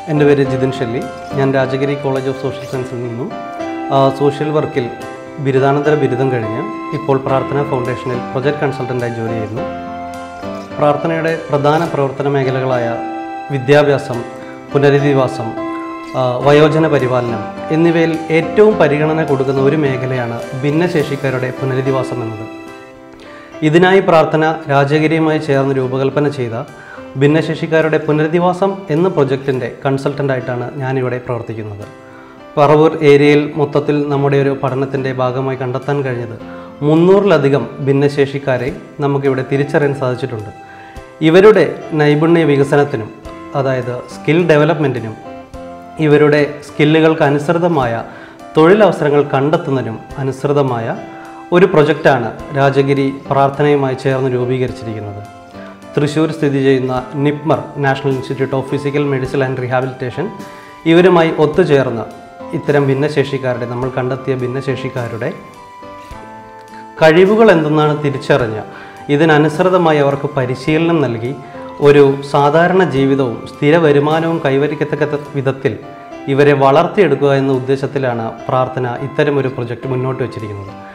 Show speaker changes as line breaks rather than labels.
എൻ്റെ പേര് ജിതിൻ ഷെല്ലി ഞാൻ രാജഗിരി കോളേജ് ഓഫ് സോഷ്യൽ സയൻസിൽ നിന്നും ആ, സോഷ്യൽ വർക്കിൽ ബിരുദാനന്തര ബിരുദം കഴിഞ്ഞ് ഇപ്പോൾ പ്രാർത്ഥന ഫൗണ്ടേഷനിൽ പ്രൊജക്ട് കൺസൾട്ടൻ്റായി ജോലി ചെയ്യുന്നു പ്രാർത്ഥനയുടെ പ്രധാന പ്രവർത്തന മേഖലകളായ വിദ്യാഭ്യാസം പുനരധിവാസം ആ, വയോജന പരിപാലനം എന്നിവയിൽ ഏറ്റവും പരിഗണന കൊടുക്കുന്ന ഒരു മേഖലയാണ് ഭിന്നശേഷിക്കാരുടെ പുനരധിവാസം എന്നത് ഇതിനായി പ്രാർത്ഥന രാജഗിരിയുമായി ചേർന്ന് രൂപകൽപ്പന ചെയ്ത ഭിന്നശേഷിക്കാരുടെ പുനരധിവാസം എന്ന പ്രൊജക്റ്റിൻ്റെ കൺസൾട്ടൻ്റായിട്ടാണ് ഞാനിവിടെ പ്രവർത്തിക്കുന്നത് പറവൂർ ഏരിയയിൽ മൊത്തത്തിൽ നമ്മുടെ ഒരു പഠനത്തിൻ്റെ ഭാഗമായി കണ്ടെത്താൻ കഴിഞ്ഞത് മുന്നൂറിലധികം ഭിന്നശേഷിക്കാരെ നമുക്കിവിടെ തിരിച്ചറിയാൻ സാധിച്ചിട്ടുണ്ട് ഇവരുടെ നൈപുണ്യ വികസനത്തിനും അതായത് സ്കിൽ ഡെവലപ്മെൻറ്റിനും ഇവരുടെ സ്കില്ലുകൾക്ക് അനുസൃതമായ തൊഴിലവസരങ്ങൾ കണ്ടെത്തുന്നതിനും അനുസൃതമായ ഒരു പ്രൊജക്റ്റാണ് രാജഗിരി പ്രാർത്ഥനയുമായി ചേർന്ന് രൂപീകരിച്ചിരിക്കുന്നത് തൃശ്ശൂർ സ്ഥിതി ചെയ്യുന്ന NIPMR National Institute of Physical Medicine and Rehabilitation ഇവരുമായി ഒത്തുചേർന്ന് ഇത്തരം ഭിന്നശേഷിക്കാരുടെ നമ്മൾ കണ്ടെത്തിയ ഭിന്നശേഷിക്കാരുടെ കഴിവുകൾ എന്തെന്നാണ് തിരിച്ചറിഞ്ഞ് ഇതിനനുസൃതമായി അവർക്ക് പരിശീലനം നൽകി ഒരു സാധാരണ ജീവിതവും സ്ഥിര വരുമാനവും കൈവരിക്കത്തക്ക വിധത്തിൽ ഇവരെ വളർത്തിയെടുക്കുക എന്ന ഉദ്ദേശത്തിലാണ് പ്രാർത്ഥന ഇത്തരമൊരു പ്രൊജക്റ്റ് മുന്നോട്ട് വച്ചിരിക്കുന്നത്